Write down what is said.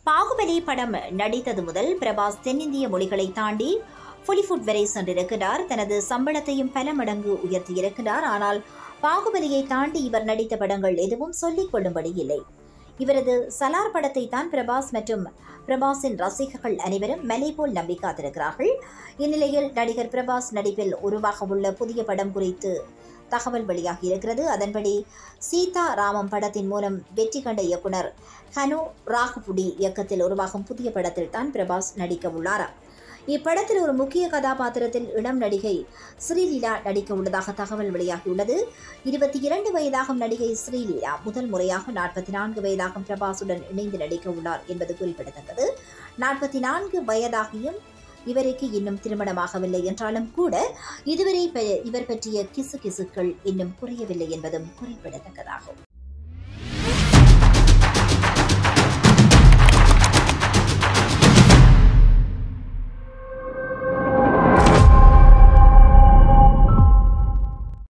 பாகுபலி படம் நடித்தது முதல் பிரபாஸ் தென்னிந்திய மொழிகளை தாண்டி புலிஃபுட் வரை சென்றிருக்கிறார் தனது சம்பளத்தையும் பல மடங்கு உயர்த்தியிருக்கிறார் ஆனால் பாகுபலியை தாண்டி இவர் நடித்த படங்கள் எதுவும் சொல்லிக் கொள்ளும்படி இல்லை இவரது சலார் படத்தை தான் பிரபாஸ் மற்றும் பிரபாஸின் ரசிகர்கள் அனைவரும் மலை போல் நம்பி காத்திருக்கிறார்கள் இந்நிலையில் நடிகர் பிரபாஸ் நடிப்பில் உருவாக உள்ள புதிய படம் குறித்து தகவல் வெளியாகி இருக்கிறது அதன்படி சீதா ராமம் படத்தின் மூலம் வெற்றி கண்ட இயக்குனர் ஹனு ராகுபுடி இயக்கத்தில் உருவாகும் புதிய படத்தில் தான் பிரபாஸ் நடிக்க உள்ளாராம் இப்படத்தில் ஒரு முக்கிய கதாபாத்திரத்தில் இளம் நடிகை ஸ்ரீலீலா நடிக்க உள்ளதாக தகவல் வெளியாகியுள்ளது இருபத்தி இரண்டு வயதாகும் நடிகை ஸ்ரீலீலா முதல் முறையாக நாற்பத்தி நான்கு வயதாகும் பிரபாசுடன் இணைந்து நடிக்க உள்ளார் என்பது குறிப்பிடத்தக்கது நாற்பத்தி நான்கு வயதாகியும் இவருக்கு இன்னும் திருமணமாகவில்லை என்றாலும் கூட இதுவரை பெ- இவர் பற்றிய கிசு கிசுக்கள் இன்னும் குறையவில்லை என்பதும் குறிப்பிடத்தக்கதாகும்